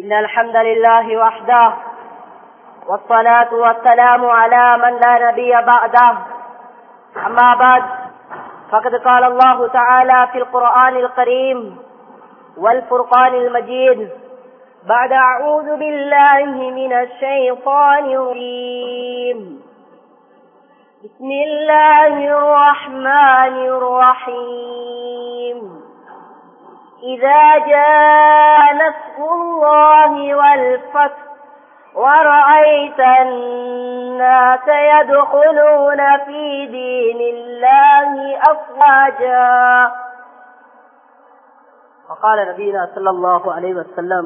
إن الحمد لله وحده والصلاة والسلام على من لا نبي بعده أما بعد فقد قال الله تعالى في القرآن الكريم والفرقان المجيد بعد أعوذ بالله من الشيطان الرجيم بسم الله الرحمن الرحيم إذا جاء نصر الله والفتح ورأيت الناس يدخلون في دين الله أفواجا وقال نبينا صلى الله عليه وسلم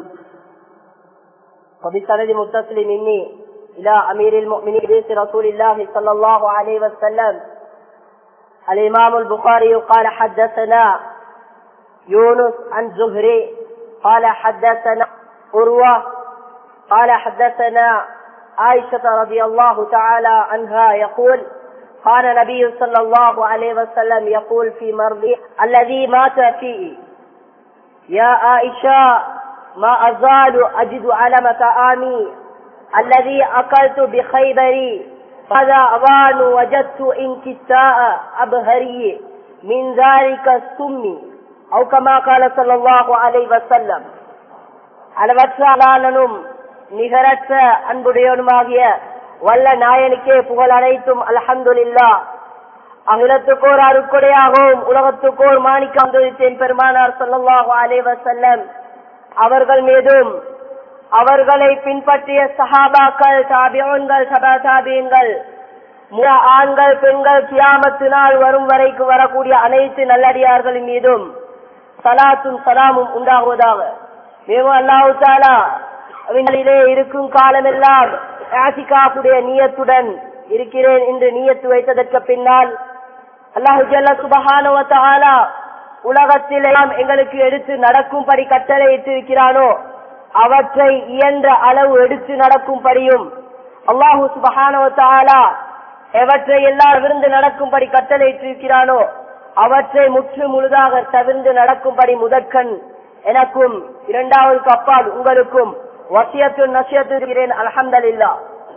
وبسند متصل مني إلى أمير المؤمنين حديث رسول الله صلى الله عليه وسلم الإمام البخاري قال حدثنا يونس عن زهري قال حدثنا أروى قال حدثنا عائشة رضي الله تعالى عنها يقول كان النبي صلى الله عليه وسلم يقول في مرضه الذي مات فيه يا عائشة ما أزال أجد علم طعامي الذي أكلت بخيبري هذا أبان وجدت انكساء أبهري من ذلك السم أو كما قال صلى الله عليه وسلم அளவற்ற அலாளனும் நிகரற்ற அன்புடையவனுமாகிய வல்ல நாயனுக்கே புகழ் அனைத்தும் அலஹந்துல்லா அகிலத்துக்கோர் அருக்குடையாகவும் உலகத்துக்கோர் மாணிக்கம் துதித்தேன் பெருமானார் சொல்லல்லாஹு அலைவசல்லம் அவர்கள் மீதும் அவர்களை பின்பற்றிய சஹாபாக்கள் தாபியோன்கள் சபா தாபியன்கள் ஆண்கள் பெண்கள் கியாமத்தினால் வரும் வரைக்கு வரக்கூடிய அனைத்து நல்லடியார்களின் மீதும் சலாத்தும் சலாமும் உண்டாகுவதாக மேலும் அல்லாஹு தாலா அவங்களிலே இருக்கும் காலமெல்லாம் ஆசிகாவுடைய நீயத்துடன் இருக்கிறேன் என்று நீயத்து வைத்ததற்கு பின்னால் அல்லாஹு ஜல்ல சுபஹானுவத்தாலா உலகத்தில் எல்லாம் எங்களுக்கு எடுத்து நடக்கும்படி கட்டளை இட்டிருக்கிறானோ அவற்றை இயன்ற அளவு எடுத்து நடக்கும்படியும் அல்லாஹு சுபஹானுவத்தாலா எவற்றை எல்லாம் விருந்து நடக்கும்படி கட்டளை இட்டிருக்கிறானோ அவற்றை முற்று முழுதாக தவிர்ந்து நடக்கும்படி முதற்கண் எனக்கும் இரண்டாவது அப்பால் உங்களுக்கும் வசியத்து நசியத்து இருக்கிறேன் அலமதல்லா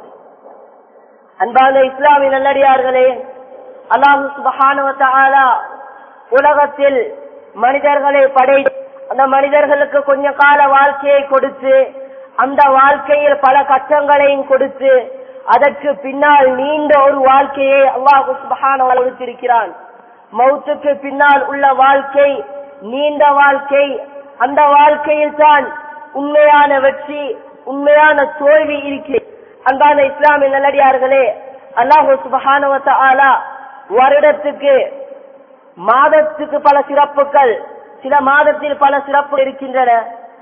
அன்பான இஸ்லாமிய நல்லடியார்களே அல்லாஹு சுபஹானுவத்தாலா உலகத்தில் மனிதர்களை படை அந்த மனிதர்களுக்கு கொஞ்ச கால வாழ்க்கையை கொடுத்து அந்த வாழ்க்கையில் பல கஷ்டங்களையும் கொடுத்து அதற்கு பின்னால் நீண்ட ஒரு வாழ்க்கையை அல்லாஹு சுபஹான கொடுத்திருக்கிறான் மௌத்துக்கு பின்னால் உள்ள வாழ்க்கை நீண்ட வாழ்க்கை அந்த வாழ்க்கையில் தான் உண்மையான வெற்றி உண்மையான தோல்வி இருக்கிறது அன்பான இஸ்லாமிய நல்லடியார்களே அல்லாஹு சுபஹானுவத்த ஆலா வருடத்துக்கு மாதத்துக்கு பல சிறப்புகள் சில மாதத்தில் பல சிறப்பு இருக்கின்றன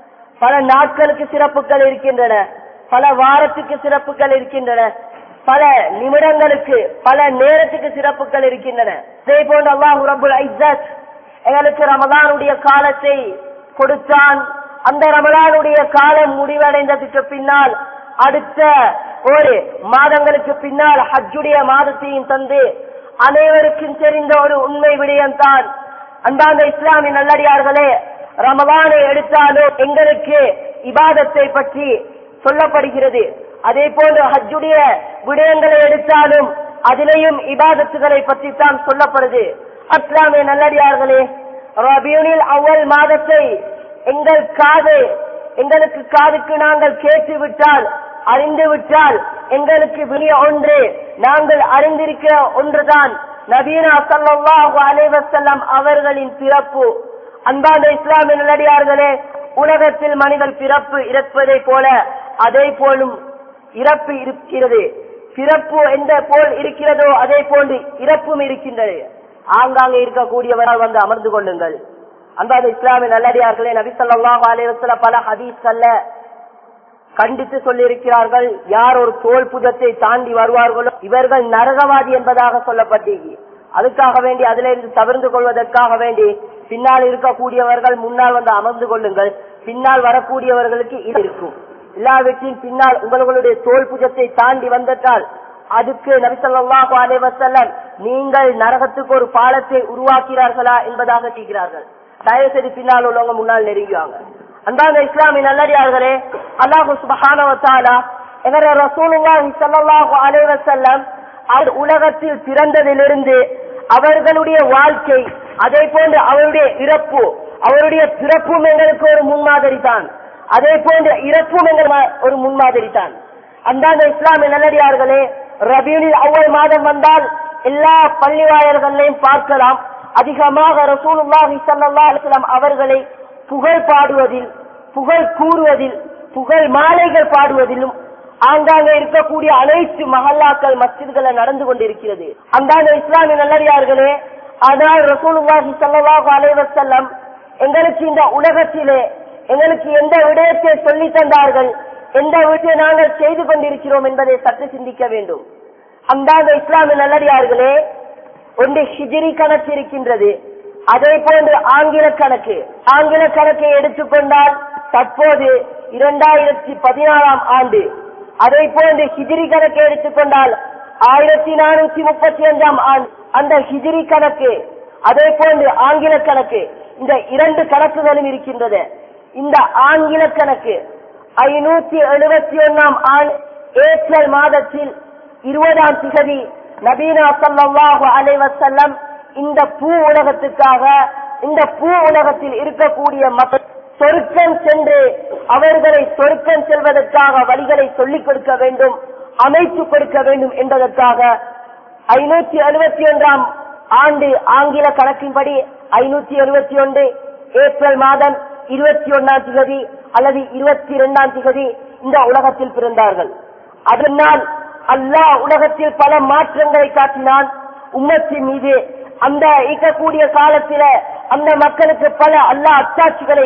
பல நாட்களுக்கு சிறப்புகள் இருக்கின்றன பல வாரத்துக்கு சிறப்புகள் இருக்கின்றன பல நிமிடங்களுக்கு பல நேரத்துக்கு சிறப்புகள் இருக்கின்றன அதே போன்று அல்லாஹு ரபுல் ஐசத் எங்களுக்கு ரமதானுடைய காலத்தை கொடுத்தான் அந்த ரமலானுடைய காலம் முடிவடைந்ததுக்கு பின்னால் அடுத்த ஒரு மாதங்களுக்கு பின்னால் ஹஜ்ஜுடைய மாதத்தையும் தந்து அனைவருக்கும் தெரிந்த ஒரு உண்மை விடயம்தான் அந்தாந்த இஸ்லாமிய நல்லடியார்களே ரமலானை எடுத்தாலும் எங்களுக்கு இபாதத்தை பற்றி சொல்லப்படுகிறது அதே போன்று ஹஜ்ஜுடைய விடயங்களை எடுத்தாலும் அதிலேயும் இபாதத்துகளை பற்றி தான் சொல்லப்படுது அஸ்லாமிய நல்லடியார்களே ரபியூனில் அவ்வள் மாதத்தை எங்கள் காது எங்களுக்கு காதுக்கு நாங்கள் கேட்டு விட்டால் அறிந்து விட்டால் எங்களுக்கு வினிய ஒன்று நாங்கள் அறிந்திருக்கிற ஒன்றுதான் நபீனா சல்லாஹு அலைவசல்லம் அவர்களின் பிறப்பு அன்பான இஸ்லாமிய நல்லடியார்களே உலகத்தில் மனிதன் பிறப்பு இறப்பதை போல அதே போலும் இறப்பு இருக்கிறது பிறப்பு எந்த போல் இருக்கிறதோ அதே போன்று இறப்பும் இருக்கின்றது ஆங்காங்கே இருக்கக்கூடியவரால் வந்து அமர்ந்து கொள்ளுங்கள் அன்பாத இஸ்லாமிய நல்லடியார்களே நபி சொல்லாஹ் அலைவசல பல ஹதீஸ்கள்ல கண்டித்து சொல்லியிருக்கிறார்கள் யார் ஒரு தோல் புதத்தை தாண்டி வருவார்களோ இவர்கள் நரகவாதி என்பதாக சொல்லப்பட்டீங்க அதுக்காக வேண்டி அதுல இருந்து தவிர்ந்து கொள்வதற்காக வேண்டி பின்னால் இருக்கக்கூடியவர்கள் முன்னால் வந்து அமர்ந்து கொள்ளுங்கள் பின்னால் வரக்கூடியவர்களுக்கு இது இருக்கும் எல்லாவற்றின் பின்னால் உங்களுடைய தோல் புஜத்தை தாண்டி வந்துட்டால் அதுக்கு நபிசல்லாஹு அலைஹி வஸல்லம் நீங்கள் நரகத்துக்கு ஒரு பாலத்தை உருவாக்கிறார்களா என்பதாக கேட்கிறார்கள் தயவு செய்து பின்னால் உள்ளவங்க முன்னால் நெருங்குவாங்க அந்தாந்த இஸ்லாமிய நல்லடியார்களே அல்லாஹு சுபஹானஹு வ தஆலா எங்கட ரசூலுல்லாஹி ஸல்லல்லாஹு அலைஹி வஸல்லம் அவர் உலகத்தில் பிறந்ததிலிருந்து அவர்களுடைய வாழ்க்கை அதே போன்று அவருடைய இறப்பு அவருடைய பிறப்பும் எங்களுக்கு ஒரு முன்மாதிரி தான் அதே போன்று இறப்பும் எங்கள் ம- ஒரு முன்மாதிரி தான் அந்தாந்த இஸ்லாமிய நல்லடியார்களே ரபியுலில் அவ்வளவு மாதம் வந்தால் எல்லா பள்ளிவாயல்களையும் பார்க்கலாம் அதிகமாக ரசூலுல்லாஹி ஸல்லல்லாஹு அலைஹி வஸல்லம் அவர்களை புகழ் பாடுவதில் புகழ் கூறுவதில் புகழ் மாலைகள் பாடுவதிலும் ஆங்காங்கே இருக்கக்கூடிய அனைத்து மஹல்லாக்கள் மஸ்ஜித்களை நடந்து கொண்டிருக்கிறது அந்தாந்த இஸ்லாமிய நல்லடியார்களே ஆனால் ரசூலுல்லாஹி ஸல்லல்லாஹு அலைஹி வஸல்லம் எங்களுக்கு இந்த உலகத்திலே எங்களுக்கு எந்த விடயத்தை சொல்லி தந்தார்கள் எந்த விடயத்தை நாங்கள் செய்து கொண்டிருக்கிறோம் என்பதை சற்று சிந்திக்க வேண்டும் அந்தாந்த இஸ்லாமிய நல்லடியார்களே ஒன்று ஹிஜிரி கணக்கு இருக்கின்றது அதே போன்று ஆங்கில கணக்கு ஆங்கில கணக்கை எடுத்துக்கொண்டால் தற்போது இரண்டாயிரத்தி பதினாறாம் ஆண்டு அதே போன்று ஹிஜிரி கணக்கை எடுத்துக்கொண்டால் ஆயிரத்தி நானூத்தி முப்பத்தி அஞ்சாம் ஆண்டு அந்த ஹிஜிரி கணக்கு அதே போன்று ஆங்கில கணக்கு இந்த இரண்டு கணக்குகளும் இருக்கின்றது இந்த ஆங்கில கணக்கு ஐநூத்தி எழுபத்தி ஒன்னாம் ஆண்டு ஏப்ரல் மாதத்தில் இருபதாம் திகதி நபீனா ஸல்லல்லாஹு அலைஹி வஸல்லம் இந்த பூ உலகத்துக்காக இந்த பூ உலகத்தில் இருக்கக்கூடிய மக்கள் சொருக்கம் சென்று அவர்களை சொருக்கம் செல்வதற்காக வழிகளை சொல்லிக் கொடுக்க வேண்டும் அமைத்து கொடுக்க வேண்டும் என்பதற்காக ஐநூத்தி எழுபத்தி ஒன்றாம் ஆண்டு ஆங்கில கணக்கின்படி ஐநூத்தி எழுபத்தி ஒன்று ஏப்ரல் மாதம் இருபத்தி ஒன்னாம் திகதி அல்லது இருபத்தி இரண்டாம் திகதி இந்த உலகத்தில் பிறந்தார்கள் அதனால் அல்லாஹ் உலகத்தில் பல மாற்றங்களை காட்டினான் உம்மத்தின் மீது அந்த இருக்கக்கூடிய காலத்தில அந்த மக்களுக்கு பல அல்லாஹ் அத்தாட்சிகளை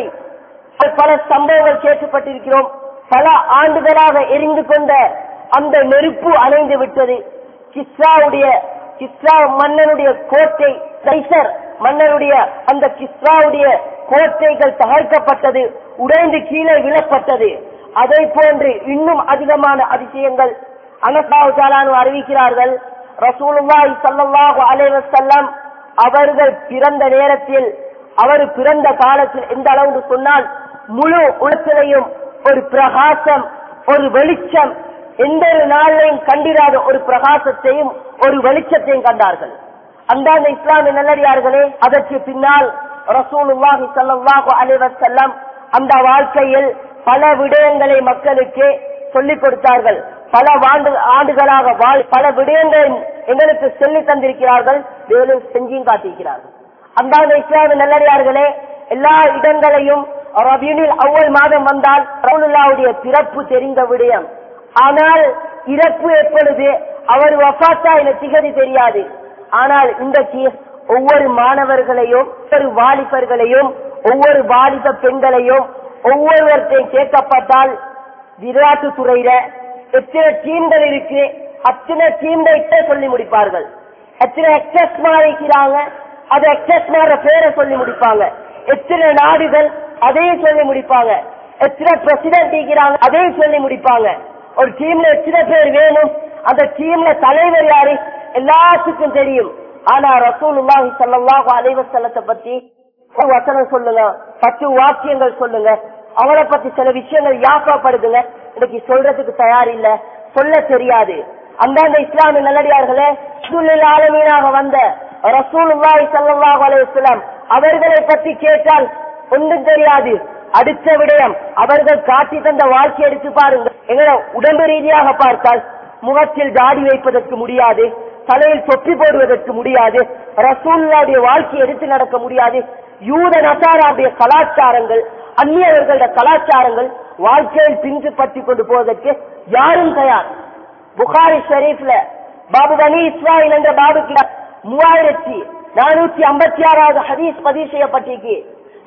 பல சம்பவங்கள் கேட்கப்பட்டிருக்கிறோம் பல ஆண்டுகளாக எரிந்து கொண்ட அந்த நெருப்பு அணைந்து விட்டது கிஸ்ராவுடைய கிஸ்ரா மன்னனுடைய கோட்டை கைசர் மன்னனுடைய அந்த கிஸ்ராவுடைய கோட்டைகள் தகர்க்கப்பட்டது உடைந்து கீழே விழப்பட்டது அதை போன்று இன்னும் அதிகமான அதிசயங்கள் அனசாவுசாலானு அறிவிக்கிறார்கள் ரசூலுல்லாஹி ஸல்லல்லாஹு அலைஹி வஸல்லம் அவர்கள் பிறந்த நேரத்தில் அவர் பிறந்த காலத்தில் எந்த அளவு சொன்னால் முழு உலகத்திலையும் ஒரு பிரகாசம் ஒரு வெளிச்சம் எந்த ஒரு நாளிலையும் கண்டிராத ஒரு பிரகாசத்தையும் ஒரு வெளிச்சத்தையும் கண்டார்கள் அந்தாந்த இஸ்லாமிய நல்லடியார்களே அதற்கு பின்னால் ரசூலுல்லாஹி ஸல்லல்லாஹு அலைஹி வஸல்லம் அந்த வாழ்க்கையில் பல விடயங்களை மக்களுக்கு சொல்லிக் கொடுத்தார்கள் பல ஆண்டு ஆண்டுகளாக வாழ் பல விடயங்களை எங்களுக்கு சொல்லி தந்திருக்கிறார்கள் மேலும் செஞ்சியும் காட்டியிருக்கிறார்கள் அந்தாந்த இஸ்லாமிய நல்லடியார்களே எல்லா இடங்களையும் ரபியுனில் அவ்வளவு மாதம் வந்தால் ரசூலுல்லாவுடைய பிறப்பு தெரிந்த விடயம் ஆனால் இறப்பு எப்பொழுது அவர் வஃபாத்தா என திகதி தெரியாது ஆனால் இன்றைக்கு ஒவ்வொரு மாணவர்களையும் ஒவ்வொரு வாலிபர்களையும் ஒவ்வொரு வாலிப பெண்களையும் ஒவ்வொருவர்த்தையும் கேட்கப்பட்டால் விளையாட்டு துறையில எத்தனை டீம்கள் இருக்கு அத்தனை டீம்கிட்ட சொல்லி முடிப்பார்கள் எத்தனை எக்ஸஸ் இருக்கிறாங்க அது எக்ஸஸ் மாற பேரை சொல்லி முடிப்பாங்க எத்தனை நாடுகள் அதையும் சொல்லி முடிப்பாங்க எத்தனை பிரசிடென்ட் இருக்கிறாங்க அதையும் சொல்லி முடிப்பாங்க ஒரு டீம்ல எத்தனை பேர் வேணும் அந்த டீம்ல தலைவர் யாரு எல்லாத்துக்கும் தெரியும் ஆனா ரசூலுல்லாஹி ஸல்லல்லாஹு அலைஹி வஸல்லத்தை பத்தி ஒரு வசனம் சொல்லுங்க பத்து வாக்கியங்கள் சொல்லுங்க அவளை பத்தி சில விஷயங்கள் யாக்கப்படுதுங்க இன்னைக்கு சொல்றதுக்கு தயார் இல்ல சொல்ல தெரியாது அந்தந்த இஸ்லாமிய நல்லடியார்களே ரசூலுல் ஆலமீனாக வந்த ரசூலுல்லாஹி ஸல்லல்லாஹு அலைஹி வஸல்லம் அவர்களை பத்தி கேட்டால் ஒன்றும் தெரியாது அடுத்த விடயம் அவர்கள் காட்டி தந்த வாழ்க்கை எடுத்து பாருங்க எங்களை உடம்பு ரீதியாக பார்த்தால் முகத்தில் தாடி வைப்பதற்கு முடியாது தலையில் தொப்பி போடுவதற்கு முடியாது ரசூல்லாவுடைய வாழ்க்கை எடுத்து நடக்க முடியாது யூத நசாராவுடைய கலாச்சாரங்கள் அந்நியவர்களுடைய கலாச்சாரங்கள் வாழ்க்கையில் பின்பு பற்றி கொண்டு போவதற்கு யாரும் தயார் புகாரி ஷரீஃப்ல பாபு பனி இஸ்ராயில் என்ற பாபுக்கு மூவாயிரத்தி நானூத்தி ஐம்பத்தி ஆறாவது ஹதீஸ் பதிவு செய்யப்பட்டிருக்கு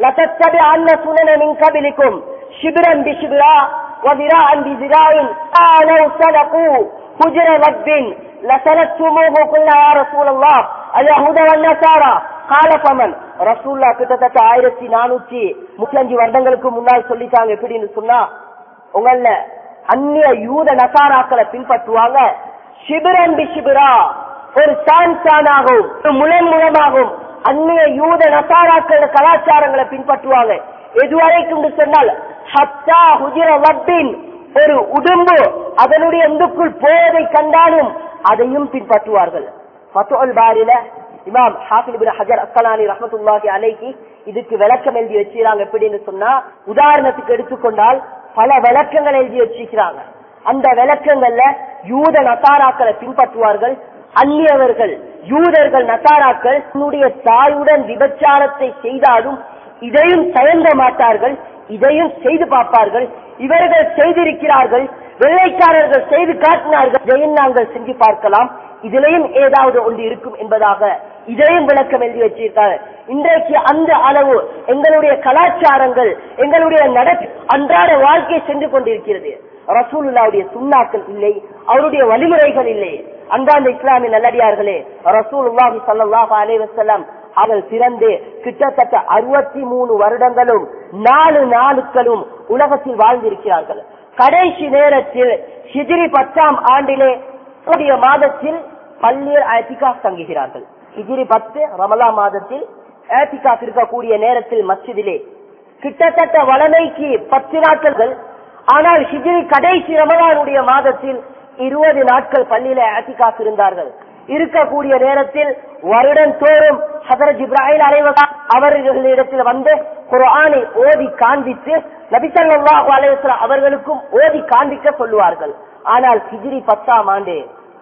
لتتبعن سنن من قبلكم شبرا بشبرا وذراعا بذراع لو سلقوا هجر رب لسلكتموه قلنا يا رسول الله اليهود والنصارى قال فمن ரசூல்லா கிட்டத்தட்ட ஆயிரத்தி நானூத்தி முப்பத்தஞ்சு வருடங்களுக்கு முன்னால் சொல்லிட்டாங்க எப்படின்னு சொன்னா உங்கள அந்நிய யூத நசாராக்களை பின்பற்றுவாங்க சிபிரன் பி சிபிரா ஒரு சான் சானாகவும் ஒரு முலம் முலமாகவும் அந்நிய யூத நசாராக்கள கலாச்சாரங்களை பின்பற்றுவாங்க எதுவரைக்கும் சொன்னால் ஹத்தா ஹுஜிர வட்டின் ஒரு உடும்பு அதனுடைய எந்துக்குள் போவதை கண்டாலும் அதையும் பின்பற்றுவார்கள் ஃபத்துல் பாரில இமாம் ஹாஃபில் இப்னு ஹஜர் அஸ்கலானி ரஹ்மத்துல்லாஹி அலைஹி இதுக்கு விளக்கம் எழுதி வச்சிருக்காங்க எப்படின்னு சொன்னா உதாரணத்துக்கு எடுத்துக்கொண்டால் பல விளக்கங்கள் எழுதி வச்சிருக்கிறாங்க அந்த விளக்கங்கள்ல யூத நசாராக்களை பின்பற்றுவார்கள் அந்நியவர்கள் யூதர்கள் நசாராக்கள் தன்னுடைய தாயுடன் விபச்சாரத்தை செய்தாலும் இதையும் தயங்க மாட்டார்கள் இதையும் செய்து பார்ப்பார்கள் இவர்கள் செய்திருக்கிறார்கள் வெள்ளைக்காரர்கள் செய்து காட்டினார்கள் இதையும் நாங்கள் செஞ்சு பார்க்கலாம் இதிலையும் ஏதாவது ஒன்று இருக்கும் என்பதாக இதையும் விளக்கம் எழுதி வச்சிருக்காங்க இன்றைக்கு அந்த அளவு எங்களுடைய கலாச்சாரங்கள் எங்களுடைய நட அன்றாட வாழ்க்கை சென்று கொண்டிருக்கிறது ரசூலுல்லாவுடைய சுண்ணாக்கள் இல்லை அவருடைய வழிமுறைகள் இல்லை அன்றாந்த இஸ்லாமிய நல்லடியார்களே ரசூலுல்லாஹி ஸல்லல்லாஹு அலைஹி வஸல்லம் அவர்கள் பிறந்து கிட்டத்தட்ட அறுபத்தி மூணு வருடங்களும் நாலு நாளுக்களும் உலகத்தில் வாழ்ந்திருக்கிறார்கள் கடைசி நேரத்தில் ஹிஜ்ரி பத்தாம் ஆண்டிலே கூடிய மாதத்தில் பள்ளியர் ஏத்திகாஃப் தங்குகிறார்கள் ஹிஜ்ரி பத்து ரமலா மாதத்தில் ஏத்திகாஃப் இருக்கக்கூடிய நேரத்தில் மஸ்ஜிதிலே கிட்டத்தட்ட வளமைக்கு பத்து நாட்கள் ஆனால் ஹிஜ்ரி கடைசி ரமலானுடைய மாதத்தில் இருபது நாட்கள் பள்ளியில ஏத்திகாஃப் இருந்தார்கள் இருக்கக்கூடிய நேரத்தில் வருடம் தோறும் ஹதரத் இப்ராஹிம் அலைவசா அவர்களிடத்தில் வந்து குர்ஆனை ஓதி காண்பித்து நபிசல்லாஹு அலைவசம் அவர்களுக்கும் ஓதி காண்பிக்க சொல்லுவார்கள் ஆனால் ஹிஜ்ரி பத்தாம் ஆண்டு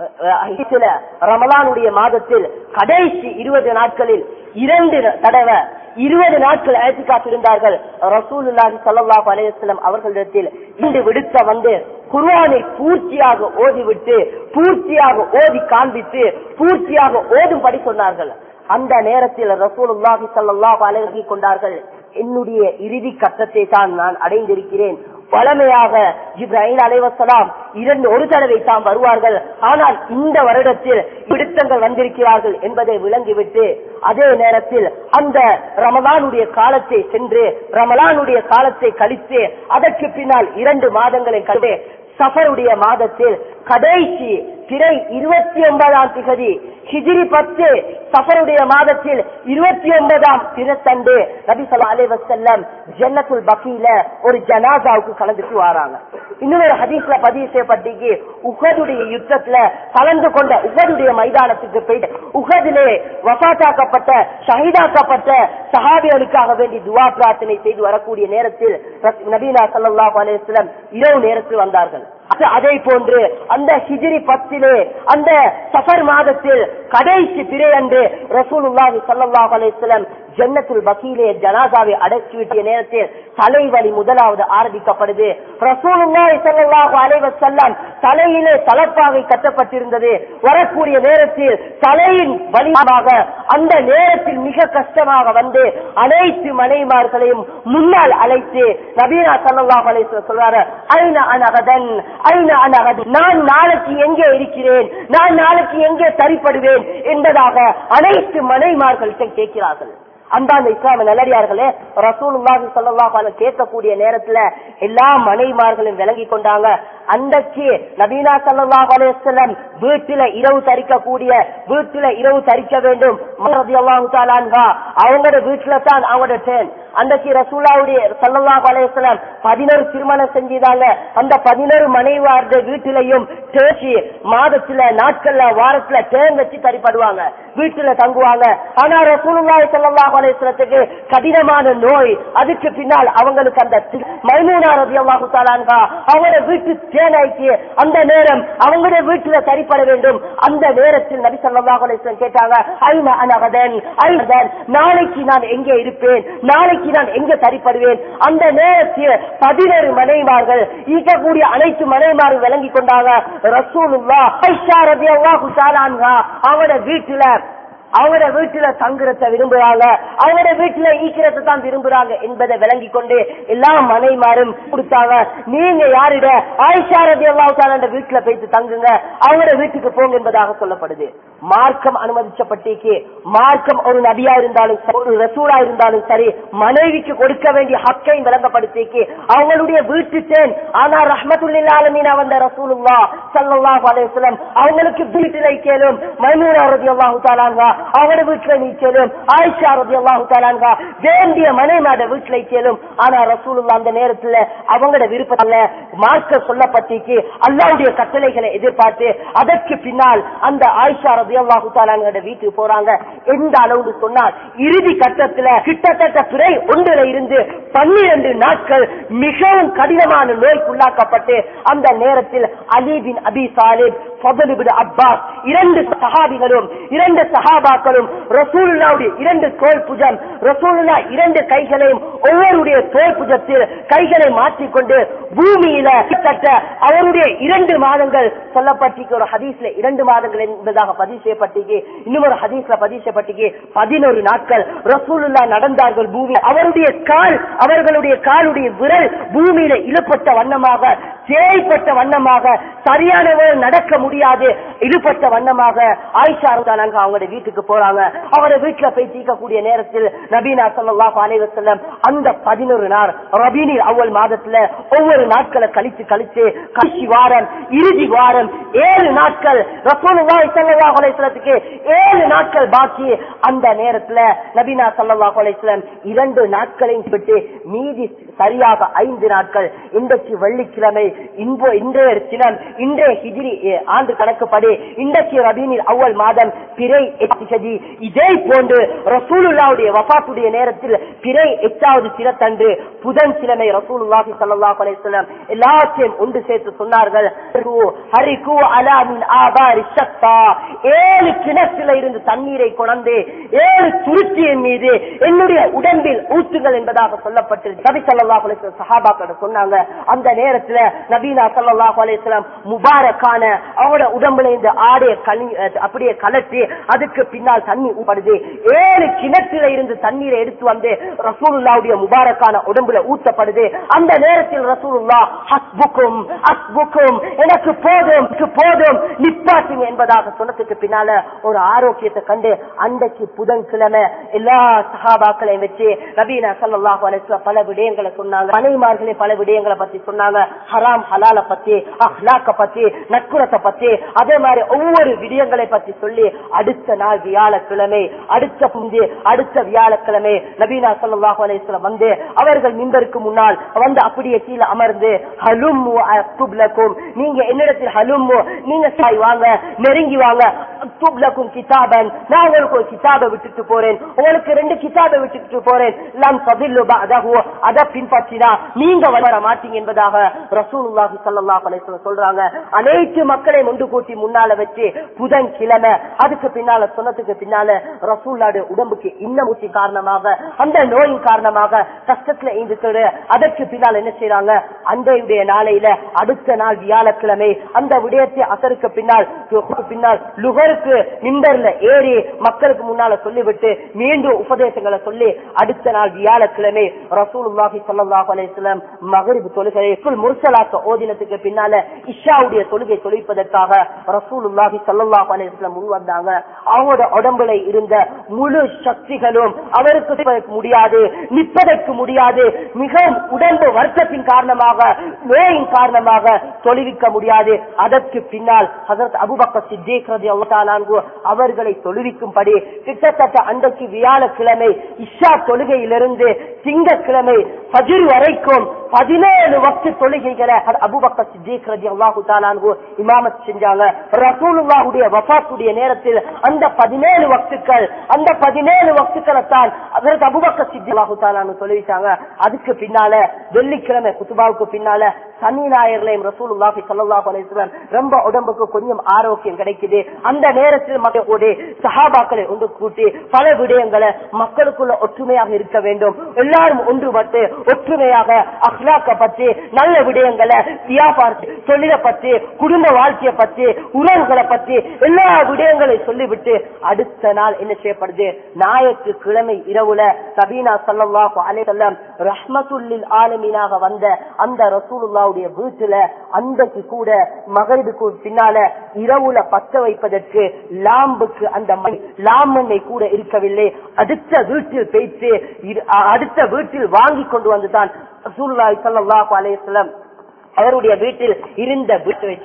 சில ரமலானுடைய மாதத்தில் கடைசி இருபது நாட்களில் இரண்டு தடவை இருபது நாட்கள் ஏத்திக்காத்து இருந்தார்கள் ரசூலுல்லாஹி ஸல்லல்லாஹு அலைஹி வஸல்லம் அவர்களிடத்தில் இன்று விடுத்த வந்து குர்ஆனை பூர்த்தியாக ஓதிவிட்டு பூர்த்தியாக ஓதி காண்பித்து பூர்த்தியாக ஓதும்படி சொன்னார்கள் அந்த நேரத்தில் ரசூலுல்லாஹி ஸல்லல்லாஹு அலைஹி வஸல்லம் கொண்டார்கள் என்னுடைய இறுதி கட்டத்தை தான் நான் அடைந்திருக்கிறேன் பழமையாக இப்ராஹிம் அலைவசலாம் இரண்டு ஒரு தடவை தாம் வருவார்கள் ஆனால் இந்த வருடத்தில் பிடித்தங்கள் வந்திருக்கிறார்கள் என்பதை விளங்கிவிட்டு அதே நேரத்தில் அந்த ரமலானுடைய காலத்தை சென்று ரமலானுடைய காலத்தை கழித்து அதற்கு பின்னால் இரண்டு மாதங்களை கண்டு சஃபருடைய மாதத்தில் கடைசி பிறை இருபத்தி ஒன்பதாம் திகதி ஹிஜிரி பத்து சஃபருடைய மாதத்தில் இருபத்தி ஒன்பதாம் தினத்தண்டு நபி சொல்லா அலே வசல்லம் ஜன்னத்துல் பக்கியில ஒரு ஜனாசாவுக்கு கலந்துட்டு வராங்க இன்னொரு ஹதீஸ்ல பதிவு செய்யப்பட்டிக்கு உகதுடைய யுத்தத்துல கலந்து கொண்ட உகதுடைய மைதானத்துக்கு போயிட்டு உகதிலே வசாத்தாக்கப்பட்ட ஷஹீதாக்கப்பட்ட சஹாபிகளுக்காக வேண்டி துவா பிரார்த்தனை செய்து வரக்கூடிய நேரத்தில் நபீனா சல்லாஹ் அலேஸ்லம் இரவு நேரத்தில் வந்தார்கள் அதே போன்று அந்த ஹிஜிரி பத்திலே அந்த சஃபர் மாதத்தில் கடைசி பிறை அன்று ரசூலுல்லாஹி ஸல்லல்லாஹு அலைஹி வஸல்லம் ஜன்னத்துல் பகீலே ஜனாசாவை அடக்கி விட்டிய நேரத்தில் தலைவலி முதலாவது ஆரம்பிக்கப்படுது ரசூலுல்லாஹி ஸல்லல்லாஹு அலைஹி வஸல்லம் தலையிலே தலப்பாகை கட்டப்பட்டிருந்தது வரக்கூடிய நேரத்தில் தலையின் வலிமாக அந்த நேரத்தில் மிக கஷ்டமாக வந்து அனைத்து மனைமார்களையும் முன்னால் அழைத்து நபீனா ஸல்லல்லாஹு அலைஹி வஸல்லம் சொல்றாரு ஐன அனகதன் ஐன அனகதன் நான் நாளைக்கு எங்கே இருக்கிறேன் நான் நாளைக்கு எங்கே சரிப்படுவேன் என்பதாக அனைத்து மனைமார்கள்ட்ட கேட்கிறார்கள் அந்தாந்த இஸ்லாம நல்லடியார்களே ரசூலுல்லாஹி ஸல்லல்லாஹு அலைஹி கேட்கக்கூடிய நேரத்துல எல்லா மனைமார்களும் விளங்கி கொண்டாங்க அன்றைக்கு நபீனா ஸல்லல்லாஹு அலைஹி வஸல்லம் வீட்டில இரவு தரிக்கக்கூடிய வீட்டில இரவு தரிக்க வேண்டும் ரலியல்லாஹு தஆலா அன்ஹா அவங்களோட வீட்டுல தான் அவங்களோட டேன் அன்றைக்கு ரசூலாவுடைய ஸல்லல்லாஹு அலைஹி வஸல்லம் 11 திருமணம் செஞ்சிதாங்க அந்த 11 மனைவார்ட வீட்டிலையும் தேசி மாதத்துல நாட்கள்ல வாரத்துல டேன் வச்சு தரிப்படுவாங்க வீட்டுல தங்குவாங்க ஆனா ரசூலுல்லாஹி ஸல்லல்லாஹு அலைஹி வஸல்லத்துக்கு கடினமான நோய் அதுக்கு பின்னால் அவங்களுக்கு அந்த மைமூனா ரலியல்லாஹு தஆலா அன்ஹா அவங்களோட வீட்டு தேனாய்க்கு அந்த நேரம் அவங்களுடைய வீட்டுல சரிப்பட வேண்டும் அந்த நேரத்தில் நபி ஸல்லல்லாஹு அலைஹி வஸல்லம் கேட்டாங்க ஐன அனகதன் ஐனதன் நாளைக்கு நான் எங்கே இருப்பேன் நாளைக்கு நான் எங்கே சரிப்படுவேன் அந்த நேரத்தில் பதினேழு மனைமார்கள் ஈக்கக்கூடிய அனைத்து மனைமார்கள் விளங்கி கொண்டாங்க ரசூலுல்லா ஐஷா ரலியல்லாஹு தஆலா அன்ஹா அவங்களோட வீட்டுல அவங்களோட வீட்டுல தங்குறத விரும்புறாங்க அவங்களோட வீட்டுல ஈக்கிறத தான் விரும்புறாங்க என்பதை விளங்கி கொண்டு எல்லா மனைமாரும் கொடுத்தாங்க நீங்க யாரிட ஆயிஷா ரதி அல்லாஹால வீட்டுல போயிட்டு தங்குங்க அவங்களோட வீட்டுக்கு போங்க என்பதாக சொல்லப்படுது மார்க்கம் அனுமதிச்சப்பட்டிக்கு மார்க்கம் ஒரு நபியா இருந்தாலும் சரி, ஒரு ரசூலா இருந்தாலும் சரி மனைவிக்கு கொடுக்க வேண்டிய ஹக்கை விளங்கப்படுத்திக்கு அவங்களுடைய வீட்டு தேன் ஆனா ரஹ்மத்துல்லாலமீனா வந்த ரசூலுல்லா ஸல்லல்லாஹு அலைஹி வஸல்லம் அவங்களுக்கு வீட்டில் கேளும் மைமூனா ரலியல்லாஹு தஆலா அவட வீட்டுல நீ செல்லும் ஆயிஷா ரதி அல்லாஹு தாலான்கா வேண்டிய மனைமாட வீட்டுல செல்லும் ஆனா ரசூலுல்லா அந்த நேரத்துல அவங்களோட விருப்பத்துல மார்க்க சொல்லப்பட்டிக்கு அல்லாவுடைய கட்டளைகளை எதிர்பார்த்து அதற்கு பின்னால் அந்த ஆயிஷா ரதி அல்லாஹு தாலான்களோட வீட்டுக்கு போறாங்க எந்த அளவுன்னு சொன்னால் இறுதி கட்டத்துல கிட்டத்தட்ட பிறை ஒன்றுல இருந்து பன்னிரண்டு நாட்கள் மிகவும் கடினமான நோய்க்குள்ளாக்கப்பட்டு அந்த நேரத்தில் அலி பின் அபி சாலிப் ஃபதலுபின் அப்பாஸ் இரண்டு சஹாபிகளும் இரண்டு சஹாபாக்களும் ரசூலுல்லாவுடைய இரண்டு தோல் புஜம் ரசூலுல்லா இரண்டு கைகளையும் ஒவ்வொருடைய தோல் புஜத்தில் கைகளை மாற்றிக்கொண்டு பூமியில கிட்டத்தட்ட அவருடைய இரண்டு மாதங்கள் சொல்லப்பட்டிருக்கு ஒரு ஹதீஸ்ல இரண்டு மாதங்கள் என்பதாக பதிவு செய்யப்பட்டிருக்கு இன்னும் ஒரு ஹதீஸ்ல பதிவு செய்யப்பட்டிருக்கு பதினோரு நாட்கள் ரசூலுல்லா நடந்தார்கள் பூமி அவருடைய கால் அவர்களுடைய காலுடைய விரல் பூமியில இழுப்பட்ட வண்ணமாக தேய்ப்பட்ட வண்ணமாக சரியானவர் நடக்க முடியாது இழுப்பட்ட வண்ணமாக ஆயிஷா நாங்க அவங்களுடைய வீட்டுக்கு போறாங்க அவருடைய வீட்டுல போய் தீர்க்கக்கூடிய நேரத்தில் நபீனா ஸல்லல்லாஹு அலைஹி வஸல்லம் அந்த பதினொரு நாள் ரபீனில் அவ்வள் மாதத்துல ஒவ்வொரு நாட்களை கழிச்சு கழிச்சு கடைசி வாரம் இறுதி வாரம் ஏழு நாட்கள் ரசூலுல்லாஹி ஸல்லல்லாஹு அலைஹி வஸல்லத்துக்கு ஏழு நாட்கள் பாக்கி அந்த நேரத்துல நபீனா ஸல்லல்லாஹு அலைஹி வஸல்லம் இரண்டு நாட்களையும் விட்டு மீதி சரியாக ஐந்து நாட்கள் இன்றைக்கு வெள்ளிக்கிழமை இன்போ இன்றைய தினம் இன்றைய ஹிஜ்ரி eh, ஆண்டு கணக்குப்படி இன்றைக்கு ரபீனில் அவ்வள் மாதம் பிறை எட்டு இதே போன்று ரசூலுல்லாவுடைய வஃபாத்துடைய நேரத்தில் பிறை எட்டாவது சிறத்தன்று புதன் கிழமை ரசூலுல்லாஹி ஸல்லல்லாஹு அலைஹி வஸல்லம் எல்லாத்தையும் ஒன்று சேர்த்து சொன்னார்கள் ஹரிகு அலா மின் ஆபாரி ஷத்தா ஏழு கிணற்றில இருந்து தண்ணீரை கொணந்து ஏழு துருத்தியின் மீது என்னுடைய உடம்பில் ஊற்றுங்கள் என்பதாக சொல்லப்பட்டிருக்கு நபி ஸல்லல்லாஹு அலைஹி வஸல்லம் சஹாபாக்கள் சொன்னாங்க அந்த நேரத்துல நபீனா ஸல்லல்லாஹு அலைஹி வஸல்லம் முபாரக்கான அவங்களோட உடம்புல இந்த ஆடைய கனி அஹ் அப்படியே கலட்டி அதுக்கு பின்னால் தண்ணி ஊப்படுது ஏழு கிணற்றில இருந்து தண்ணீரை எடுத்து வந்து ரசூலுல்லாவுடைய முபாரக்கான உடம்புல ஊத்தப்படுது அந்த நேரத்தில் ரசூலுல்லா ஹஸ்புக்கும் ஹஸ்புக்கும் எனக்கு போதும் எனக்கு போதும் நிப்பாட்டுங்க என்பதாக சொன்னதுக்கு பின்னால ஒரு ஆரோக்கியத்தை கண்டு அன்றைக்கு புதன்கிழமை எல்லா சஹாபாக்களையும் வச்சு நபீனா ஸல்லல்லாஹு அலைஹி வஸல்லம் பல விடயங்களை சொன்னாங்க மனைமார்களே பல விடயங்களை பத்தி சொன்னாங்க ஹராம் ஹலால பத்தி அஹ்லாக்க பத்தி நற்குணத்தை பத்தி அதே மாதிரி ஒவ்வொரு விடயங்களை பத்தி சொல்லி அடுத்த நாள் வியாழக்கிழமை அடுத்த புந்தி அடுத்த வியாழக்கிழமை நபீனா ஸல்லல்லாஹு அலைஹி வஸல்லம் வந்து அவர்கள் மிம்பருக்கு முன்னால் வந்து அப்படியே கீழே அமர்ந்து ஹலும் அக்துப்லக்கும் நீங்க என்னிடத்தில் ஹலும் நீங்க சாய் வாங்க நெருங்கி வாங்க அக்துப்லக்கும் கிதாபன் நான் உங்களுக்கு ஒரு கிதாபை விட்டுட்டு போறேன் உங்களுக்கு ரெண்டு கிதாபை விட்டுட்டு போறேன் லம் ததில்லு பஅதஹு அத பின்பற்றினா நீங்க வர மாட்டீங்க என்பதாக ரசூலுல்லாஹி ஸல்லல்லாஹு அலைஹி வஸல்லம் சொல்றாங்க அனைத்து மக்களையும் ஒன்று கூட்டி முன்னால வச்சு புதன் கிழமை அதுக்கு பின்னால சொன்னதுக்கு பின்னால ரசூல்லாடைய உடம்புக்கு இன்னமூச்சி காரணமாக அந்த நோயின் காரணமாக கஷ்டத்துல இருந்துட்டு அதற்கு பின்னால் என்ன செய்யறாங்க அன்றையுடைய நாளையில அடுத்த நாள் வியாழக்கிழமை அந்த விடயத்தை அசருக்கு பின்னால் லுஹருக்கு பின்னால் லுகருக்கு நிம்பர்ல ஏறி மக்களுக்கு முன்னால சொல்லிவிட்டு மீண்டும் உபதேசங்களை சொல்லி அடுத்த நாள் வியாழக்கிழமை ரசூலுல்லாஹி ஸல்லல்லாஹு அலைஹி வஸல்லம் மக்ரிப் தொழுகை ஃபுல் முர்சலாக்க ஓதினத்துக்கு பின்னால இஷாவுடைய தொழுகை தொழிப்பதற்காக ரசூலுல்லாஹி ஸல்லல்லாஹு அலைஹி வஸல்லம் முன் வந்தாங்க அவங்களோட உடம்புல இருந்த முழு சக்திகளும் அவருக்கு நிற்பதற்கு முடியாது நிற்பதற்கு முடியாது மிகவும் உடம்பு வருத்தத்தின் காரணமாக நோயின் காரணமாக தொழுவிக்க முடியாது அதற்கு பின்னால் ஹசரத் அபுபக்கர் சித்தீக் ரலியல்லாஹு தஆலா அன்ஹு அவர்களை தொழுவிக்கும்படி கிட்டத்தட்ட அன்றைக்கு வியாழக்கிழமை இஷா தொழுகையிலிருந்து திங்கட்கிழமை ஃபஜ்ர் வரைக்கும் பதினேழு வக்து தொழுகைகளை அபுபக்கர் சித்தீக் ரலியல்லாஹு தஆலா அன்ஹு இமாமத் செஞ்சாங்க ரசூலுல்லாஹுடைய வஃபாத்துடைய நேரத்தில் அந்த பதினேழு வக்துக்கள் அந்த பதினேழு வக்துக்களை தான் அதற்கு அபுபக்கர் சித்திலாஹு தாலான்னு சொல்லிட்டாங்க அதுக்கு பின்னால வெள்ளிக்கிழமை குத்துபாவுக்கு பின்னால சனி ஞாயிறுலையும் ரசூலுல்லாஹி ஸல்லல்லாஹு அலைஹி வஸல்லம் ரொம்ப உடம்புக்கு கொஞ்சம் ஆரோக்கியம் கிடைக்குது அந்த நேரத்தில் மக்கள் கூட சஹாபாக்களை ஒன்று கூட்டி பல விடயங்களை மக்களுக்குள்ள ஒற்றுமையாக இருக்க வேண்டும் எல்லாரும் ஒன்றுபட்டு ஒற்றுமையாக அஹ்லாக்க பற்றி நல்ல விடயங்களை வியாபாரத்தை தொழிலை பற்றி குடும்ப வாழ்க்கையை பற்றி உறவுகளை பற்றி எல்லா விடயங்களை சொல்லிவிட்டு அடுத்த நாள் என்ன செய்யப்படுது ஞாயிற்று கிழமை இரவுல சபீனா சல்லாஹு அலைவல்லம் ரஹ்மத்துல்லில் ஆலமீனாக வந்த அந்த ரசூலுல்லாவுடைய வீட்டுல அன்றைக்கு கூட மகரிபுக்கு பின்னால இரவுல பத்த வைப்பதற்கு லாம்புக்கு அந்த மண் லாமண்ணை கூட இருக்கவில்லை அடுத்த வீட்டில் பேச்சு அடுத்த வீட்டில் வாங்கி கொண்டு வந்துதான் ரசூலுல்லாஹி ஸல்லல்லாஹு அலைஹி வஸல்லம் அவருடைய வீட்டில் இருந்த வீட்டு வச்சாங்க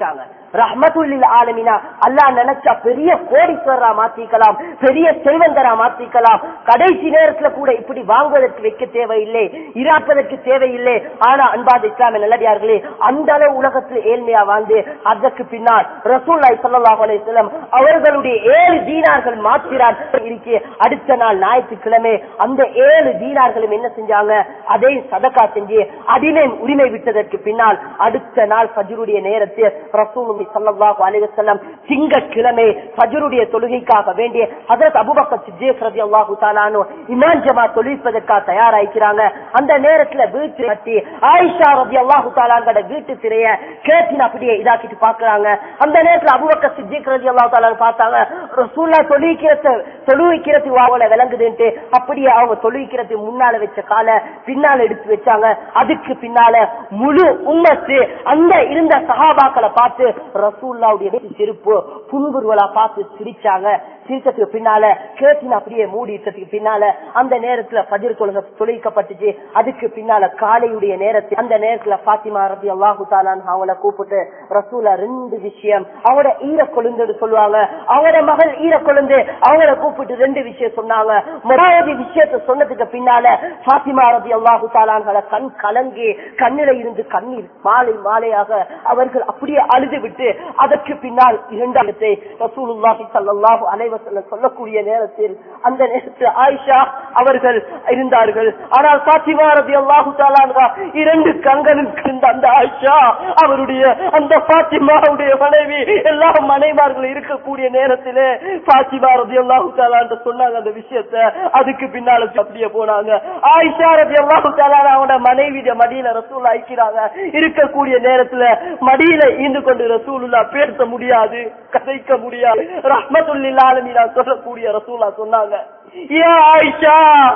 ரஹ்மத்துல்லில் ஆலமினா அல்லாஹ் நினைச்சா பெரிய கோடீஸ்வரரா மாத்திக்கலாம் பெரிய செல்வந்தரா மாத்திக்கலாம் கடைசி நேரத்துல கூட இப்படி வாங்குவதற்கு வைக்க தேவையில்லை இராப்பதற்கு தேவையில்லை ஆனா அன்பாத இஸ்லாமிய நல்லடியார்களே அந்த அளவு உலகத்தில் ஏழ்மையா வாழ்ந்து அதற்கு பின்னால் ரசூல்லாய் ஸல்லல்லாஹு அலைஹி வஸல்லம் அவர்களுடைய ஏழு தீனார்கள் மாத்திரார் இருக்கே அடுத்த நாள் ஞாயிற்றுக்கிழமை அந்த ஏழு தீனார்களும் என்ன செஞ்சாங்க அதை சதக்கா செஞ்சு அதிலே உரிமை விட்டதற்கு பின்னால் அடுத்த நாள் ஃபஜ்ருடைய நேரத்தில் ரசூலுல்லாஹி ஸல்லல்லாஹு அலைஹி வஸல்லம் திங்கட்கிழமை ஃபஜ்ருடைய தொழுகைக்காக வேண்டிய ஹஜரத் அபூபக்கர் சித்திக் ரலியல்லாஹு தஆலா அன்ஹு இமாம் ஜமா தொழுவிப்பதற்காக தயாராயிக்கிறாங்க அந்த நேரத்துல வீட்டு கட்டி ஆயிஷா ரலியல்லாஹு தஆலா அன்ஹோட வீட்டு திரைய கேட்டின் அப்படியே இதாக்கிட்டு பாக்குறாங்க அந்த நேரத்துல அபூபக்கர் சித்திக் ரலியல்லாஹு தஆலா பார்த்தாங்க ரசூலுல்லாஹ் தொழுவிக்கிறது தொழுவிக்கிறது வாவல விளங்குதுன்ட்டு அப்படியே அவங்க தொழுவிக்கிறது முன்னால வச்ச கால பின்னால எடுத்து வச்சாங்க அதுக்கு பின்னால முழு உம்மத்து அந்த இருந்த சஹாபாக்களை பார்த்து ரசூல்லாவுடைய செருப்பு புன்புருவலா பார்த்து சிரிச்சாங்க சிரிச்சதுக்கு பின்னால கேட்டின் அப்படியே மூடிட்டதுக்கு பின்னால அந்த நேரத்துல பஜிர் தொழுகை தொழிக்கப்பட்டுச்சு அதுக்கு பின்னால காலையுடைய நேரத்தில் அந்த நேரத்துல பாத்திமா ரபி அல்லாஹு தாலான் அவங்கள கூப்பிட்டு ரசூலா ரெண்டு விஷயம் அவங்களோட ஈர கொழுந்து சொல்லுவாங்க அவங்களோட மகள் ஈர கொழுந்து அவங்கள கூப்பிட்டு ரெண்டு விஷயம் சொன்னாங்க முதலாவது விஷயத்த சொன்னதுக்கு பின்னால பாத்திமா ரபி அல்லாஹு தாலான்களை கண் கலங்கி கண்ணில இருந்து கண்ணீர் மாலை மாலையாக அவர்கள் அப்படியே அழுது விட்டு அதற்கு பின்னால் இரண்டாவது ரசூலுல்லாஹி ஸல்லல்லாஹு அலைஹி வஸல்லம் சொல்லக்கூடிய நேரத்தில் அந்த நேரத்தில் ஆயிஷா அவர்கள் இருந்தார்கள் ஆனால் பாத்திமா ரலியல்லாஹு தஆலா அன்ஹா இரண்டு கண்களும் இருந்த அந்த ஆயிஷா அவருடைய அந்த பாத்திமாவுடைய மனைவி எல்லா மனைமார்கள் இருக்கக்கூடிய நேரத்திலே பாத்திமா ரலியல்லாஹு தஆலா என்று சொன்னாங்க அந்த விஷயத்தை அதுக்கு பின்னால அப்படியே போனாங்க ஆயிஷா ரலியல்லாஹு தஆலா அவனோட மனைவி மடியில ரசூல் ஐக்கிறாங்க இருக்கக்கூடிய நேரத்துல மடியில ஈந்து கொண்டு ரசூலுல்லா பேச முடியாது கதைக்க முடியாது ரஹ்மத்துல்லில் ஆலமீனா சொல்லக்கூடிய ரசூலா சொன்னாங்க யா ஆயிஷா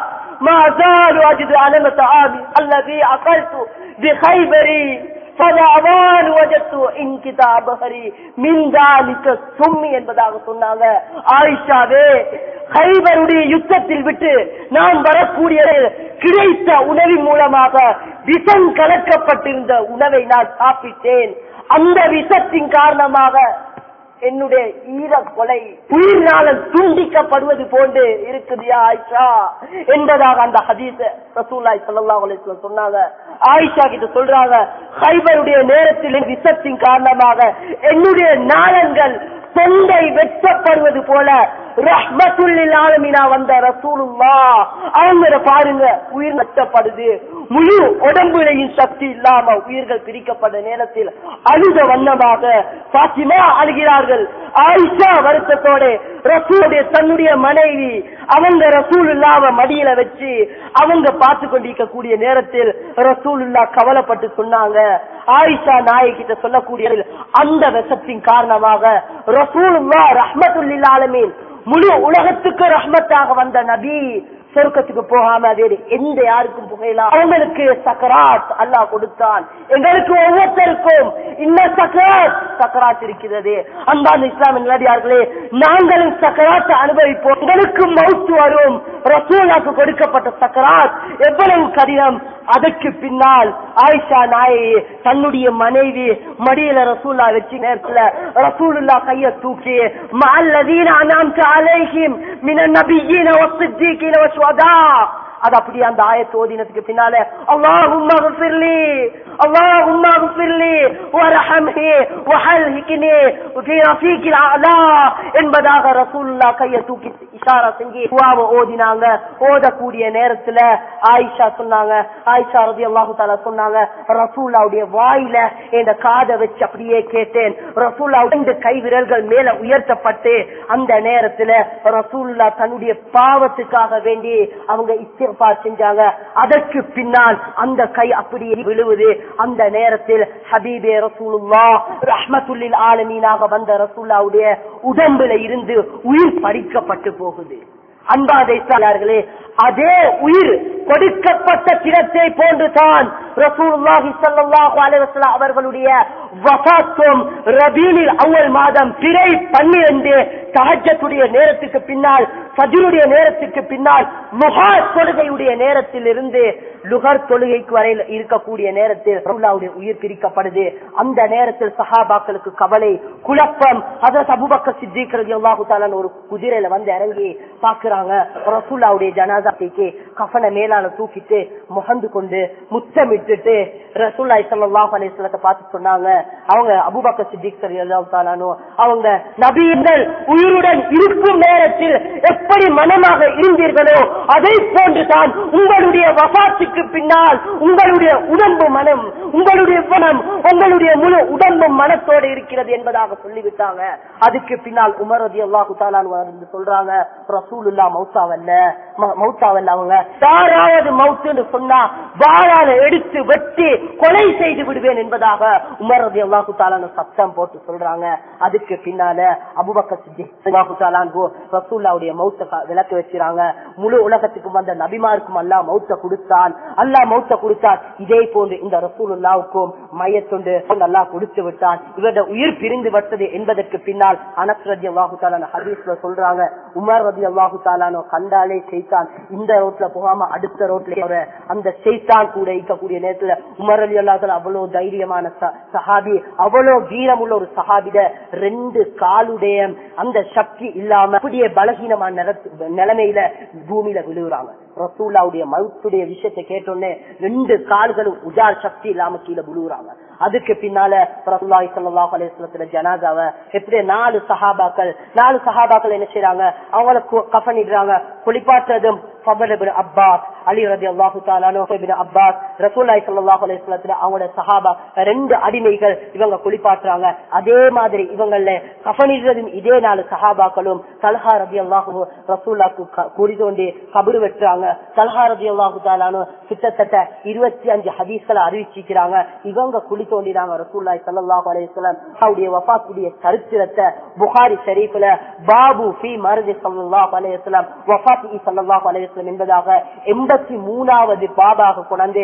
ما زال أجد علم طعامي الذي أكلت بخيبري فلعوان وجدت انكتاب بهري من ذلك சும்மி என்பதாக சொன்னாங்க ஆயிஷாவே ஹைபருடைய யுத்தத்தில் விட்டு நான் வரக்கூடிய கிடைத்த உணவின் மூலமாக விஷம் கலக்கப்பட்டிருந்த உணவை நான் சாப்பிட்டேன் அந்த விஷத்தின் காரணமாக என்னுடைய ஈர கொலை உயிர்நாளம் துண்டிக்கப்படுவது போன்று இருக்குதியா ஆயிஷா என்பதாக அந்த ஹதீஸ ரசூல்லாய் ஸல்லல்லாஹு அலைஹி வஸல்லம் சொன்னாங்க ஆயிஷா கிட்ட சொல்றாங்க ஹைபருடைய நேரத்தில் விஷத்தின் காரணமாக என்னுடைய நாளங்கள் தொண்டை வெட்டப்படுவது போல ரஹ்மத்துல்லில் ஆலமினா வந்த ரசூலுல்லா அவங்க பாருங்க உயிர் நட்டப்படுது முழு உடம்புலையும் சக்தி இல்லாம உயிர்கள் பிரிக்கப்பட்ட நேரத்தில் அழுத வண்ணமாக பாத்திமா அழுகிறார்கள் ஆயிஷா வருத்தத்தோட ரசூலுடைய தன்னுடைய மனைவி அவங்க ரசூல் இல்லாம மடியில வச்சு அவங்க பார்த்து கொண்டிருக்கக்கூடிய நேரத்தில் ரசூலுல்லா கவலைப்பட்டு சொன்னாங்க ஆயிஷா நாயகிட்ட சொல்லக்கூடிய அந்த விஷத்தின் காரணமாக ரசூலுல்லா ரஹ்மத்துல்லில் ஆலமீன் முழு உலகத்துக்கு ரஹ்மத்தாக வந்த நபி சொர்க்கத்துக்கு போகாம வேறு எந்த யாருக்கும் புகையலாம் அவங்களுக்கு சக்கராத் அல்லாஹ் கொடுத்தான் எங்களுக்கு ஒவ்வொருத்தருக்கும் இந்த சக்கராத் சக்கராத் இருக்கிறது அன்பான இஸ்லாமிய நிலடியார்களே நாங்களும் சக்கராத் அனுபவிப்போம் எங்களுக்கு மவுத்து வரும் ரசூலாக்கு கொடுக்கப்பட்ட சக்கராத் எவ்வளவு கடினம் அதற்கு பின்னால் ஆயிஷா நாயை தன்னுடைய மனைவி மடியில ரசூல்லா வச்சு நேரத்துல ரசூலுல்லா கைய தூக்கி மல்லதீன அனாம்த அலைஹிம் மின நபியீன வஸ்ஸித்தீகீன வஷ்வதா அது அப்படியே அந்த ஆயத்து ஓதினத்துக்கு பின்னால அல்லாஹும்ம ஃபிர்லி அல்லாஹும்ம ஃபிர்லி வர்ஹம்ஹி வஹல்ஹிக்னி ஃபீ ரஃபீகில் அலா என்பதாக ரசூலுல்லாஹ் கைய தூக்கி இஷாரா செஞ்சு துஆவை ஓதினாங்க ஓதக்கூடிய நேரத்துல ஆயிஷா சொன்னாங்க ஆயிஷா ரலியல்லாஹு தஆலா சொன்னாங்க ரசூலுல்லாஹ்வுடைய வாயில இந்த காதை வச்சு அப்படியே கேட்டேன் ரசூலுல்லாஹ் ரெண்டு கை விரல்கள் மேல உயர்த்தப்பட்டு அந்த நேரத்துல ரசூலுல்லாஹ் தன்னுடைய பாவத்துக்காக வேண்டி அவங்க இஸ்திக்பார் செஞ்சாங்க அதற்கு பின்னால் அந்த கை அப்படியே விழுவுது அந்த நேரத்தில் ஹபீபே ரசூலுல்லா ரஹ்மத்துல்லில் ஆலமீனாக வந்த ரசூல்லாவுடைய உடம்புல இருந்து உயிர் பறிக்கப்பட்டு போகுது அன்பாதை சார்களே அதே உயிர் கொடுக்கப்பட்ட கிடத்தை போன்றுதான் ரசூலுல்லாஹி ஸல்லல்லாஹு அலைஹி வஸல்லம் அவர்களுடைய வஃபாத்தும் ரபீனில் அவ்வல் மாதம் பிறை 12 தஹஜ்ஜத்துடைய நேரத்துக்கு பின்னால் ஃபஜ்ருடைய நேரத்துக்கு பின்னால் முகா தொழுகையுடைய நேரத்தில் இருந்து லுகர் தொழுகைக்கு வரையில் இருக்கக்கூடிய நேரத்தில் ரசூலுல்லாவுடைய உயிர் பிரிக்கப்படுது அந்த நேரத்தில் சஹாபாக்களுக்கு கவலை குழப்பம் அத அபூபக்கர் சித்திக் ரலியல்லாஹு தஆலா ஒரு குதிரையில வந்து இறங்கி பாக்குறாங்க ரசூலுல்லாவுடைய ஜனாசாக்கு கஃனை மேலால தூக்கிட்டு முகந்து கொண்டு முத்தமிட்டுட்டு ரசூலுல்லாஹி ஸல்லல்லாஹு அலைஹி வஸல்லத்தை பார்த்து சொன்னாங்க அவங்க அபூபக்கர் சித்திக் ரலியல்லாஹு தஆலானோ அவங்க நபியினர் உயிருடன் இருக்கும் நேரத்தில் எப்படி மனமாக இருந்தீர்களோ அதை போன்றுதான் உங்களுடைய வசாத்துக்கு பின்னால் உங்களுடைய உடம்பு மனம் உங்களுடைய மனம் உங்களுடைய முழு உடம்பு மனத்தோடு இருக்கிறது என்பதாக சொல்லிவிட்டாங்க அதுக்கு பின்னால் உமர் ரதி அல்லாஹு தாலான்னு சொல்றாங்க ரசூலுல்லா மௌத்தாவல்ல ம- மௌத்தாவல்ல அவங்க யாராவது மௌத்துன்னு சொன்னா வாழால எடுத்து வெட்டி கொலை செய்து விடுவேன் என்பதாக உமர் ரதி அல்லாஹு தாலான்னு சத்தம் போட்டு சொல்றாங்க அதுக்கு பின்னால அபுபக்கர் சித்தி அல்லாஹு தாலான்கோ ரசூல்லாவுடைய மௌத்த க- விளக்கு வச்சுறாங்க முழு உலகத்துக்கும் வந்த நபிமாருக்கும் அல்லாஹ் மௌத்த கொடுத்தான் அல்லாஹ் மௌத்த கொடுத்தான் இதே போன்று இந்த ரசூலுல்லாவுக்கும் மையத்தொண்டு அல்லாஹ் கொடுத்து விட்டான் இவருடைய உயிர் பிரிந்து விட்டது என்பதற்கு பின்னால் அனஸ் ரதி அல்லாஹு தாலான ஹதீஸ்ல சொல்றாங்க உமர் ரதி அல்லாஹு தாலானோ கண்டாலே செய்தான் இந்த ரோட்ல போகாம அடுத்த ரோட்ல போற அந்த செய்தான் கூட இருக்கக்கூடிய நேரத்துல உமர் அலி அல்லா அவ்வளவு தைரியமான ச- சஹாபி அவ்வளவு வீரம் உள்ள ஒரு சஹாபிட ரெண்டு காலுடைய அந்த சக்தி இல்லாம அப்படியே பலகீனமான நிறத்து- நிலைமையில பூமியில விழுகுறாங்க ரசூல்லாவுடைய மவுத்துடைய விஷயத்தை கேட்டோன்னே ரெண்டு கால்களும் உஜார் சக்தி இல்லாம கீழே விழுகுறாங்க அதுக்கு பின்னால ரசூல்லாய் ஸல்லல்லாஹு அலைஹி வஸல்லத்துல ஜனாசாவை எப்படி நாலு சஹாபாக்கள் நாலு சஹாபாக்கள் என்ன செய்றாங்க அவங்கள கு- கஃனிடுறாங்க குளிப்பாட்டுறதும் ஃபபல் இப்னு அப்பாஸ் அலி ரலியல்லாஹு தஆலா அன்ஹு இப்னு அப்பாஸ் ரசூலுல்லாஹி ஸல்லல்லாஹு அலைஹி வஸல்லத்துல அவங்களோட சஹாபா ரெண்டு அடிமைகள் இவங்க குளிப்பாட்டுறாங்க அதே மாதிரி இவங்கள கஃனிடுறதும் இதே நாலு சஹாபாக்களும் தல்ஹா ரலியல்லாஹு ரசூலுல்லாஹ்க்கு க- குழி தோண்டி கபரு வெட்டுறாங்க தல்ஹா ரலியல்லாஹு தஆலா அன்ஹு கிட்டத்தட்ட இருபத்தி அஞ்சு ஹதீஸ்களை அறிவிச்சிக்கிறாங்க இவங்க குழி தோண்டினாங்க ரசூலுல்லாஹி ஸல்லல்லாஹு அலைஹி வஸல்லம் அவருடைய வஃபாத்துடைய சரித்திரத்தை புகாரி ஷரீஃப்ல பாபு ஃபி மர்ஜி ஸல்லல்லாஹு அலைஹி வஸல்லம் வஃபாத்தி ஸல்லல்லாஹு அலைஹி வஸல்லம் என்பதாக 83வது பாபாக கொண்டு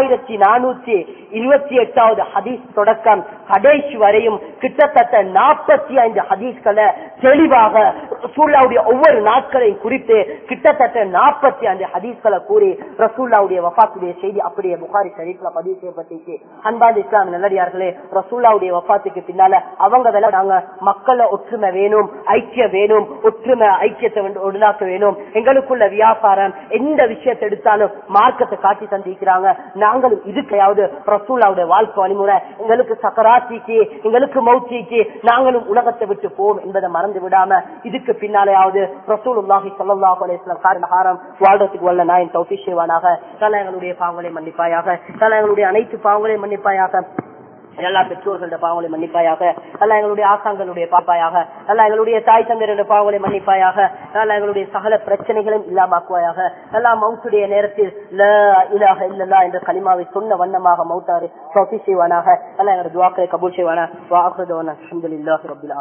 1428 இருபத்தி எட்டாவது ஹதீஸ் தொடக்கம் கடைசி வரையும் கிட்டத்தட்ட நாற்பத்தி ஐந்து ஹதீஸ்களை தெளிவாக ரசூல்லாவுடைய ஒவ்வொரு நாட்களையும் குறித்து கிட்டத்தட்ட நாற்பத்தி ஐந்து ஹதீஸ்களை கூறி ரசூல்லாவுடைய வஃபாத்துடைய செய்தி அப்படியே புகாரி ஷரீஃப்ல பதிவு செய்யப்பட்டிருக்கு அன்பாந்த இஸ்லாம் நல்லடியார்களே ரசூல்லாவுடைய வஃபாத்துக்கு பின்னால அவங்க விளையாடாங்க மக்கள ஒற்றுமை வேணும் ஐக்கியம் வேணும் ஒற்றுமை ஐக்கியத்தை வந்து உண்டாக்க வேணும் எங்களுக்குள்ள வியாபாரம் எந்த விஷயத்தை எடுத்தாலும் மார்க்கத்தை காட்டி தந்திருக்கிறாங்க நாங்களும் இதுக்கையாவது ரசூல்லாவுடைய வாழ்க்கை வழிமுறை எங்களுக்கு சக்கராத்திக்கு எங்களுக்கு மௌத்திக்கு நாங்களும் உலகத்தை விட்டு போவோம் என்பதை மறந்து விடாம இதுக்கு பின்னாலேயாவது ரசூலுல்லாஹி ஸல்லல்லாஹு அலைஹி வஸல்லம் காரணகாரம் வாழ்றதுக்கு வல்ல நாயன் தௌஃபீக் செய்வானாக தலா எங்களுடைய பாவங்களை மன்னிப்பாயாக தலா எங்களுடைய அனைத்து பாவங்களையும் மன்னிப்பாயாக எல்லா பெற்றோர்களுடைய பாவங்களை மன்னிப்பாயாக அல்ல எங்களுடைய ஆசாங்களுடைய பாப்பாயாக அல்ல எங்களுடைய தாய் தந்தருடைய பாவங்களை மன்னிப்பாயாக அல்ல எங்களுடைய சகல பிரச்சனைகளும் இல்லாமாக்குவாயாக எல்லா மவுத்துடைய நேரத்தில் லா இலாஹ இல்லல்லா என்ற கலிமாவை சொன்ன வண்ணமாக மௌத்தாரு சௌஃபி செய்வானாக அல்ல எங்களுடைய துவாக்களை கபூல் செய்வானா வாக்குறதவன அல்ஹம்துலில்லாஹி ரப்பில் ஆலமீன்